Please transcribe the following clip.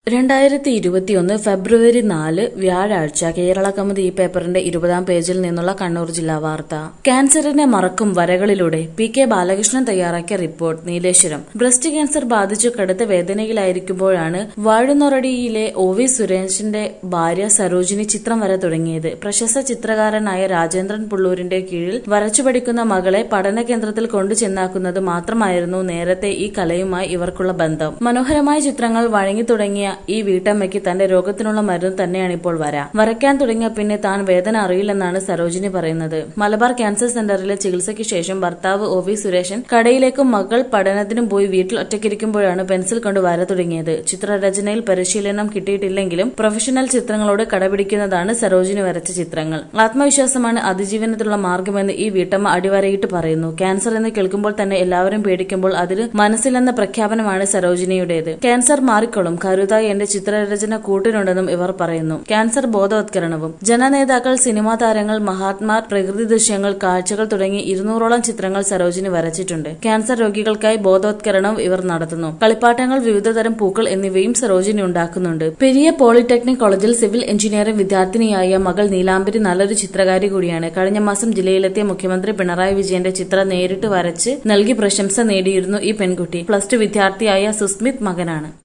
രണ്ടായിരത്തി ഇരുപത്തിയൊന്ന് ഫെബ്രുവരി നാല് വ്യാഴാഴ്ച കേരള കൗമുദി ഈ പേപ്പറിന്റെ ഇരുപതാം പേജിൽ നിന്നുള്ള കണ്ണൂർ ജില്ലാ വാർത്ത ക്യാൻസറിനെ മറക്കും വരകളിലൂടെ പി കെ ബാലകൃഷ്ണൻ തയ്യാറാക്കിയ റിപ്പോർട്ട് നീലേശ്വരം ബ്രസ്റ്റ് ക്യാൻസർ ബാധിച്ചു കടുത്ത വേദനയിലായിരിക്കുമ്പോഴാണ് വാഴുന്നൊറടിയിലെ ഒ വി സുരേഷിന്റെ ഭാര്യ സരോജിനി ചിത്രം വര തുടങ്ങിയത് പ്രശസ്ത ചിത്രകാരനായ രാജേന്ദ്രൻ പുള്ളൂരിന്റെ കീഴിൽ വരച്ചു പഠിക്കുന്ന മകളെ പഠന കേന്ദ്രത്തിൽ കൊണ്ടു ചെന്നാക്കുന്നത് മാത്രമായിരുന്നു നേരത്തെ ഈ കലയുമായി ഇവർക്കുള്ള ബന്ധം മനോഹരമായ ചിത്രങ്ങൾ വഴങ്ങി തുടങ്ങിയ ഈ വീട്ടമ്മയ്ക്ക് തന്റെ രോഗത്തിനുള്ള മരുന്ന് തന്നെയാണ് ഇപ്പോൾ വര വരയ്ക്കാൻ തുടങ്ങിയ പിന്നെ താൻ വേദന അറിയില്ലെന്നാണ് സരോജിനി പറയുന്നത് മലബാർ ക്യാൻസർ സെന്ററിലെ ചികിത്സയ്ക്ക് ശേഷം ഭർത്താവ് ഒ വി സുരേഷൻ കടയിലേക്കും മകൾ പഠനത്തിനും പോയി വീട്ടിൽ ഒറ്റയ്ക്കിരിക്കുമ്പോഴാണ് പെൻസിൽ കൊണ്ട് വര തുടങ്ങിയത് ചിത്രരചനയിൽ പരിശീലനം കിട്ടിയിട്ടില്ലെങ്കിലും പ്രൊഫഷണൽ ചിത്രങ്ങളോട് കടപിടിക്കുന്നതാണ് സരോജിനി വരച്ച ചിത്രങ്ങൾ ആത്മവിശ്വാസമാണ് അതിജീവനത്തിനുള്ള മാർഗമെന്ന് ഈ വീട്ടമ്മ അടിവരയിട്ട് പറയുന്നു ക്യാൻസർ എന്ന് കേൾക്കുമ്പോൾ തന്നെ എല്ലാവരും പേടിക്കുമ്പോൾ അതിൽ മനസ്സിലെന്ന പ്രഖ്യാപനമാണ് സരോജിനിയുടേത് ക്യാൻസർ മാറിക്കൊള്ളും കരുതായി എന്റെ ചിത്രരചന കൂട്ടിനുണ്ടെന്നും ഇവർ പറയുന്നു ക്യാൻസർ ബോധവത്കരണവും ജനനേതാക്കൾ സിനിമാ താരങ്ങൾ മഹാത്മാർ പ്രകൃതി ദൃശ്യങ്ങൾ കാഴ്ചകൾ തുടങ്ങി ഇരുന്നൂറോളം ചിത്രങ്ങൾ സരോജിനി വരച്ചിട്ടുണ്ട് ക്യാൻസർ രോഗികൾക്കായി ബോധവത്കരണവും ഇവർ നടത്തുന്നു കളിപ്പാട്ടങ്ങൾ വിവിധതരം പൂക്കൾ എന്നിവയും സരോജിനി ഉണ്ടാക്കുന്നുണ്ട് പെരിയ പോളിടെക്നിക് കോളേജിൽ സിവിൽ എഞ്ചിനീയറിംഗ് വിദ്യാർത്ഥിനിയായ മകൾ നീലാംബരി നല്ലൊരു ചിത്രകാരി കൂടിയാണ് കഴിഞ്ഞ മാസം ജില്ലയിലെത്തിയ മുഖ്യമന്ത്രി പിണറായി വിജയന്റെ ചിത്രം നേരിട്ട് വരച്ച് നൽകി പ്രശംസ നേടിയിരുന്നു ഈ പെൺകുട്ടി പ്ലസ് ടു വിദ്യാർത്ഥിയായ സുസ്മിത് മകനാണ്